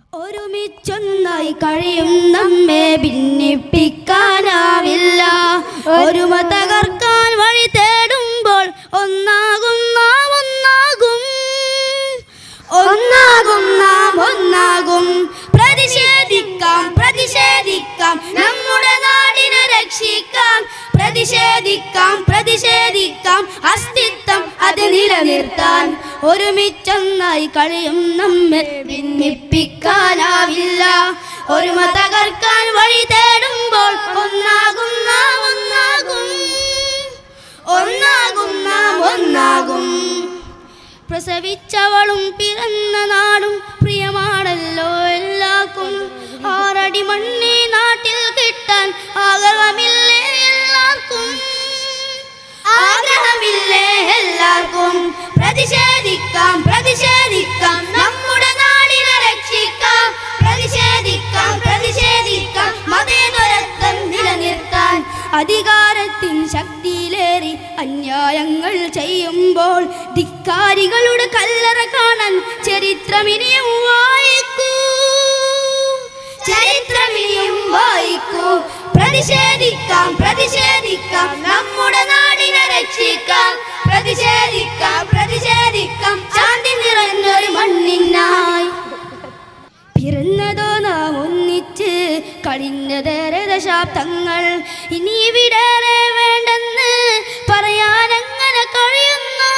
ഒരുമിച്ചൊന്നായി കഴിയും നമ്മെ ഭിന്നിപ്പിക്കാനാവില്ല ഒരുമ തകർക്കാൻ വഴി തേടുമ്പോൾ ഒന്നാകും നാം ഒന്നാകും ഒന്നാകും നാം ഒന്നാകും പ്രതിഷേധിക്കാം പ്രതിഷേധിക്കാം നമ്മുടെ നാടിനെ രക്ഷിക്കാം പ്രതിഷേധിക്കാം പ്രതിഷേധിക്കാം അസ്തിത്വം അത് നിലനിർത്താൻ ഒരുമിച്ചൊന്നായി കഴിയും നമ്മെ ഭിന്നിപ്പിക്കാനാവില്ല ഒരുമ തകർക്കാൻ വഴി തേടുമ്പോൾ ഒന്നാകും നാം ഒന്നാകും ഒന്നാകും നാം ഒന്നാകും പ്രസവിച്ചവളും പിറന്ന നാടും പ്രിയമാണല്ലോ എല്ലാവർക്കും ആറടി മണ്ണി നാട്ടിൽ കിട്ടാൻ ആഗ്രഹമില്ലേ എല്ലാവർക്കും ആഗ്രഹമില്ലേ എല്ലാവർക്കും പ്രതിഷേധിക്കാം പ്രതിഷേധിക്കാം നമ്മുടെ നാടിനെ രക്ഷിക്കാം പ്രതിഷേധിക്കാം പ്രതിഷേധിക്കാം മതേതരത്വം നിലനിർത്താൻ അധികാരത്തിൻ ശക്തിയിലേറി അന്യായങ്ങൾ ചെയ്യുമ്പോൾ ധിക്കാരികളുടെ കല്ലറ കാണാൻ ചരിത്രമിനിയും വായിക്കൂ ചരിത്രമിനിയും വായിക്കൂ പ്രതിഷേധിക്കാം പ്രതിഷേധിക്കാം നമ്മുടെ നാടിനെ രക്ഷിക്കാം പ്രതിഷേധിക്കാം പ്രതിഷേധിക്കാം ശാന്തി നിറഞ്ഞൊരു മണ്ണിനായി പിറന്നതോ നാം ഒന്നിച്ച് കഴിഞ്ഞതേറെ ദശാബ്ദങ്ങൾ ഇനി വിടേറെ വേണ്ടെന്ന് പറയാനെങ്ങനെ കഴിയുന്നു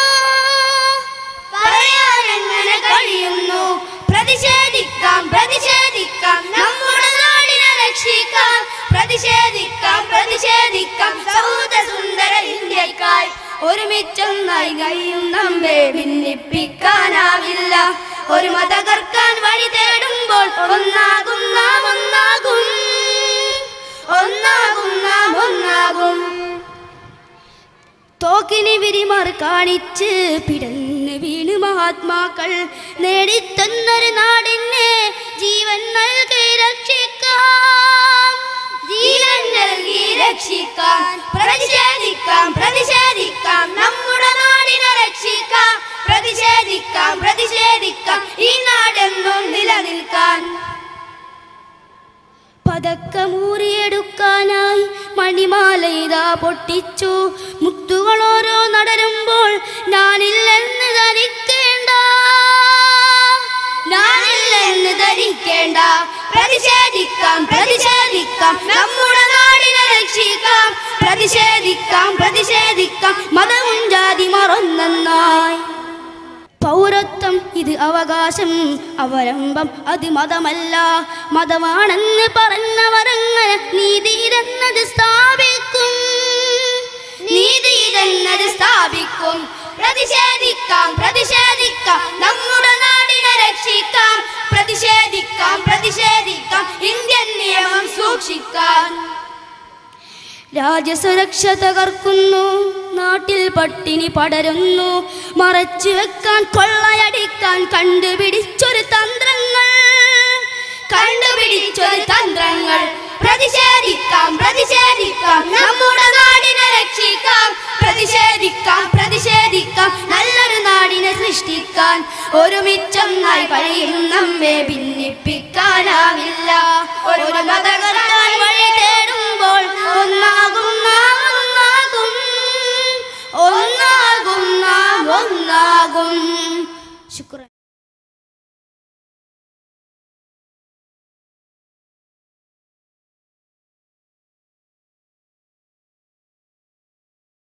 പറയാനെങ്ങനെ കഴിയുന്നു പ്രതിഷേധിക്കാം പ്രതിഷേധിക്കാം നമ്മുടെ നാടിനെ രക്ഷിക്കാം പ്രതിഷേധിക്കാം പ്രതിഷേധിക്കാം സൗദ സുന്ദര ഇന്ത്യക്കായി ഒരുമിച്ചൊന്നായി കഴിയും നമ്മെ ഭിന്നിപ്പിക്കാനാവില്ല ഒരു തകർക്കാൻ വഴി തേടുമ്പോൾ ഒന്നാകും നാം ഒന്നാകും ഒന്നാകും നാം ഒന്നാകും തോക്കിന് വിരിമാർ കാണിച്ച് പിടന്ന് വീണ് മഹാത്മാക്കൾ നേടിത്തന്നൊരു നാടിനെ ജീവൻ നൽകി രക്ഷിക്കാം ജീവൻ നൽകി രക്ഷിക്കാം പ്രതിഷേധിക്കാം പ്രതിഷേധിക്കാം നമ്മുടെ നാടിനെ രക്ഷിക്കാം പ്രതിഷേധിക്കാം പ്രതിഷേധിക്കാം ഈ നാടെന്നും നിലനിൽക്കാൻ പതക്കമൂറിയെടുക്കാനായി മണിമാല ഇതാ പൊട്ടിച്ചു മുത്തുകൾ ഓരോ നടരുമ്പോൾ ഞാനില്ലെന്ന് ധരിക്കേണ്ട ഞാനില്ലെന്ന് ധരിക്കേണ്ട പ്രതിഷേധിക്കാം പ്രതിഷേധിക്കാം നമ്മുടെ നാടിനെ രക്ഷിക്കാം പ്രതിഷേധിക്കാം പ്രതിഷേധിക്കാം മതവും ജാതി മറന്നായി പൗരത്വം ഇത് അവകാശം അവലംബം അത് മതമല്ല മതമാണെന്ന് പറഞ്ഞവരങ്ങനെ നീതിയിലെന്നത് സ്ഥാപിക്കും നീതിയിലെന്നത് സ്ഥാപിക്കും പ്രതിഷേധിക്കാം പ്രതിഷേധിക്കാം നമ്മുടെ നാടിനെ രക്ഷിക്കാം പ്രതിഷേധിക്കാം പ്രതിഷേധിക്കാം ഇന്ത്യൻ നിയമം സൂക്ഷിക്കാൻ രാജ്യസുരക്ഷ തകർക്കുന്നു നാട്ടിൽ പട്ടിണി പടരുന്നു മറച്ചു വെക്കാൻ കൊള്ളയടിക്കാൻ കണ്ടുപിടിച്ചൊരു തന്ത്രങ്ങൾ കണ്ടുപിടിച്ചൊരു തന്ത്രങ്ങൾ പ്രതിഷേധിക്കാം പ്രതിഷേധിക്കാം നമ്മുടെ നാടിനെ രക്ഷിക്കാം പ്രതിഷേധിക്കാം പ്രതിഷേധിക്കാം നല്ലൊരു നാടിനെ സൃഷ്ടിക്കാൻ ഒരുമിച്ചൊന്നായി കഴിയും നമ്മെ ഭിന്നിപ്പിക്കാനാവില്ല ഒരു മതകർത്താൻ വഴി തേടുമ്പോൾ ഒന്നാകും നാം ഒന്നാകും ഒന്നാകും നാം ഒന്നാകും